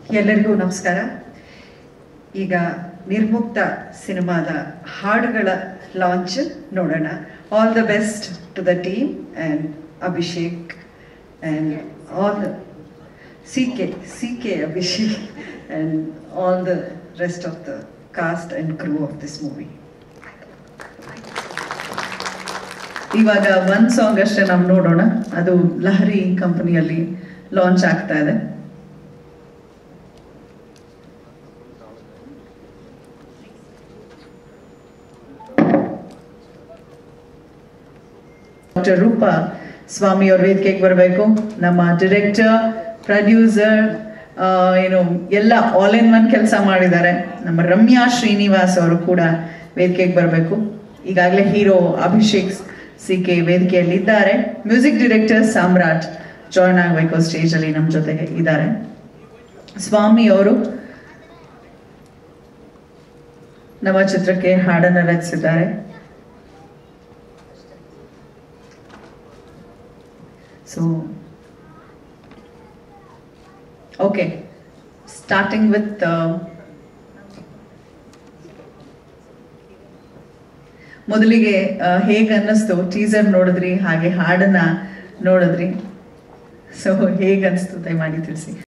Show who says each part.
Speaker 1: ಎಲ್ಲರಿಗೂ ನಮಸ್ಕಾರ ಈಗ ನಿರ್ಮುಕ್ತ ಸಿನಿಮಾದ ಹಾಡುಗಳ ಲಾಂಚ್ ನೋಡೋಣ all the best to the team and Abhishek and all the C K C K Abhishek and all the rest of the cast and crew of this movie ಇವಾಗ ಒಂದ್ song ಅಷ್ಟೇ ನಾವು ನೋಡೋಣ ಅದು ಲಹರಿ ಕಂಪನಿಯಲ್ಲಿ ಲಾಂಚ್ ಆಗ್ತಾ ಇದೆ ಡಾಕ್ಟರ್ ರೂಪಾ ಸ್ವಾಮಿ ಅವ್ರ ವೇದಿಕೆಗೆ ಬರಬೇಕು ನಮ್ಮ ಡಿರೆಕ್ಟರ್ ಪ್ರೊಡ್ಯೂಸರ್ ಏನು ಎಲ್ಲ ಆಲ್ ಇನ್ ಒನ್ ಕೆಲಸ ಮಾಡಿದ್ದಾರೆ ನಮ್ಮ ರಮ್ಯಾ ಶ್ರೀನಿವಾಸ್ ಅವರು ಕೂಡ ವೇದಿಕೆಗೆ ಬರಬೇಕು ಈಗಾಗಲೇ ಹೀರೋ ಅಭಿಷೇಕ್ ಸಿ ಕೆ ವೇದಿಕೆಯಲ್ಲಿ ಇದ್ದಾರೆ ಮ್ಯೂಸಿಕ್ ಡೈರೆಕ್ಟರ್ ಸಾಮ್ರಾಟ್ ಜಾಯ್ನ್ ಆಗಬೇಕು ಸ್ಟೇಜ್ ಅಲ್ಲಿ ನಮ್ಮ ಜೊತೆಗೆ ಇದ್ದಾರೆ ಸ್ವಾಮಿ ಅವರು ನಮ್ಮ ಚಿತ್ರಕ್ಕೆ ಹಾಡನ್ನು ರಚಿಸಿದ್ದಾರೆ ಸೊ ಓಕೆ ಸ್ಟಾರ್ಟಿಂಗ್ ವಿತ್ ಮೊದಲಿಗೆ ಹೇಗೆ ಅನ್ನಿಸ್ತು ಟೀಸರ್ ನೋಡಿದ್ರಿ ಹಾಗೆ ಹಾಡನ್ನ ನೋಡಿದ್ರಿ ಸೊ ಹೇಗೆ ಅನಿಸ್ತು ದಯಮಾಡಿ ತಿಳಿಸಿ